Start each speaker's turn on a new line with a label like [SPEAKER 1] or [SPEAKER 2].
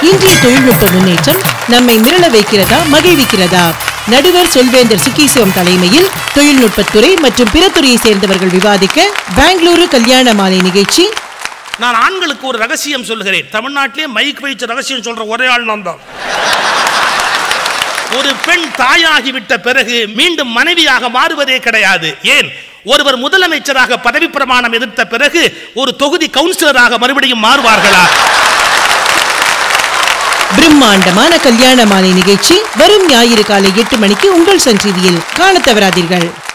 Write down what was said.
[SPEAKER 1] இன்றைய தொழில்நுட்ப முன்னேற்றம் நம்மை மிரள வைக்கிறதா மகிழ்விக்கிறதா நடுவர் சொல்வேந்தர் சுக்கீசிவம் தலைமையில் தொழில்நுட்பத்துறை மற்றும் பிற துறையை சேர்ந்தவர்கள் விவாதிக்க பெங்களூரு கல்யாண மாலை நிகழ்ச்சி
[SPEAKER 2] நான் ஆண்களுக்கு ஒரு ரகசியம் சொல்லுகிறேன் தமிழ்நாட்டிலே மைக் வைச்ச ரகசியம் சொல்ற ஒரே ஆள் நான் தான் ஒரு பெண் தாயாகிவிட்ட பிறகு மீண்டும் மனைவியாக மாறுவதே கிடையாது ஏன் ஒருவர் முதலமைச்சராக பதவி பிரமாணம் எதிர்த்த பிறகு ஒரு தொகுதி கவுன்சிலராக மறுபடியும் மாறுவார்களா
[SPEAKER 1] பிரம்மாண்டமான கல்யாண மாலை நிகழ்ச்சி வரும் ஞாயிறு காலை எட்டு மணிக்கு உங்கள் சன் டிவியில் காணத் தவறாதீர்கள்